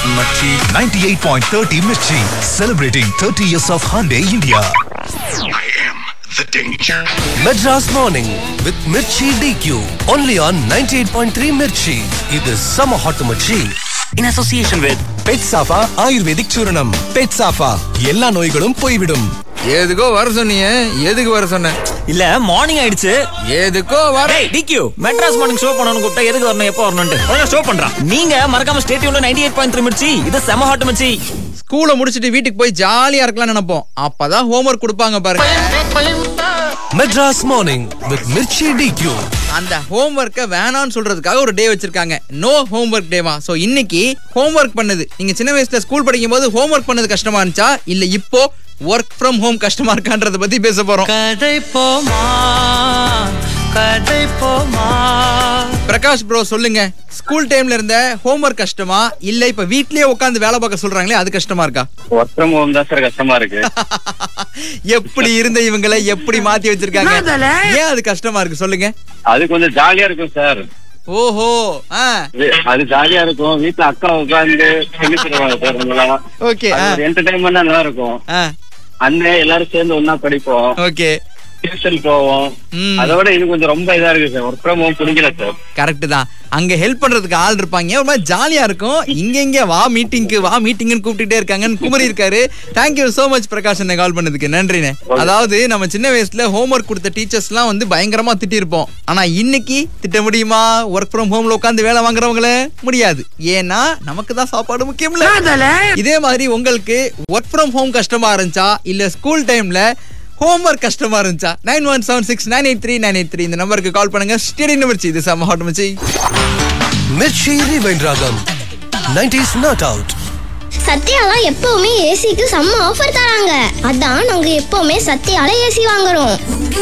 மச்சி 98.30 Mirchi, celebrating 30 years of Hyundai India. I am the danger. Madras Morning with Mirchi DQ. Only on 98.3 Mirchi. இது சம hot மச்சி in association with Pet Saffa ayurvedic சூரணம் பெட் சாஃபா எல்லா நோய்களும் போய்விடும் எதுக்கோ வர சொன்னீங்க எதுக்கு வர சொன்ன இல்ல மார்னிங் ஆயிடுச்சு எதுக்கோ வர டேய் டிக்யூ மெட்ராஸ் மார்னிங் ஷோ பண்ணனும் கூப்பிட்டா எதுக்கு வரணும் எப்போ வரணும்னு ஒழுங்கா ஷோ பண்றான் நீங்க மறக்காம ஸ்டேடியம்ல 98.3 மிர்ச்சி இது செம ஹாட் மச்சி ஸ்கூலை முடிச்சிட்டு வீட்டுக்கு போய் ஜாலியா இருக்கலாம்னு நினைப்போம் அப்பதான் ஹோம்ஒர்க் கொடுப்பாங்க பாருங்க Madras morning with Mirchi DQ. அந்த ஹோம்ஒர்க்கை வேணாம்னு சொல்றதுக்காக ஒரு டே வச்சிருக்காங்க நோ ஹோம்ஒர்க் டேவா சோ இன்னைக்கு ஹோம்ஒர்க் பண்ணது நீங்க சின்ன வயசுல ஸ்கூல் படிக்கும் போது ஹோம்ஒர்க் பண்ணது கஷ்டமா இருந்துச்சா இல்ல இப்போ ஒர்க் ஃப்ரம் ஹோம் கஷ்டமா இருக்கான்றத பத்தி பேச போறோம் கதை போமா கதை போமா பிரகாஷ் ப்ரோ சொல்லுங்க ஸ்கூல் டைம்ல இருந்த ஹோம்ஒர்க் கஷ்டமா இல்ல இப்ப வீட்லயே உட்காந்து வேலை பார்க்க சொல்றாங்களே அது கஷ்டமா இருக்கா ஒர்க் ஃப்ரம் ஹோம் தான் சார் கஷ்டமா இருக்கு எப்படி இருந்த இவங்களை எப்படி மாத்தி வச்சிருக்காங்க ஏன் அது கஷ்டமா இருக்கு சொல்லுங்க அது கொஞ்சம் ஜாலியா இருக்கும் சார் ஓஹோ ஆ இது- அது ஜாலியா இருக்கும் வீட்டுல அக்கா உட்காந்து சொல்லி தருவாங்க சார் நல்லா ஓகே ஆ என்டர்டைன்மெண்டா நல்லா இருக்கும் ஆ அண்ணன் எல்லாரும் சேர்ந்து ஒன்னா படிப்போம் ஓகே டியூஷன் போவோம் ம். அதோட இது கொஞ்சம் ரொம்ப இதா இருக்கு சார் ஒர்க் ஃப்ரம் ஹோம் பிடிக்கல சார் கரெக்ட் தான் அங்க ஹெல்ப் பண்றதுக்கு ஆள் இருப்பாங்க ஒரு மாதிரி ஜாலியா இருக்கும் இங்க இங்க வா மீட்டிங்க்கு வா மீட்டிங்னு கூப்பிட்டுட்டே இருக்காங்கன்னு குமரி இருக்காரு தேங்க்யூ சோ மச் பிரகாஷ் என்ன கால் பண்ணதுக்கு நன்றிண்ணே அதாவது நம்ம சின்ன வயசுல ஹோம்ஒர்க் கொடுத்த டீச்சர்ஸ் எல்லாம் வந்து பயங்கரமா திட்டிருப்போம் ஆனா இன்னைக்கு திட்ட முடியுமா ஒர்க் ஃப்ரம் ஹோம்ல உட்காந்து வேலை வாங்குறவங்கள முடியாது ஏன்னா நமக்கு தான் சாப்பாடு முக்கியம்ல இதே மாதிரி உங்களுக்கு ஒர்க் ஃப்ரம் ஹோம் கஷ்டமா இருந்துச்சா இல்ல ஸ்கூல் டைம்ல ஹோம்ஒர்க் கஷ்டமா இருந்துச்சா nine one seven six nine eight three nine eight three இந்த நம்பருக்கு கால் பண்ணுங்க ஸ்டேடி நம்பர் இது செம்ம ஹாட் மச்சி மிர்ச்சி ரிவைன் ராகம் 90s நாட் அவுட் சத்யாலாம் எப்பவுமே ஏசிக்கு செம்ம ஆஃபர் தராங்க அதான் நாங்க எப்பவுமே சத்யால ஏசி வாங்குறோம்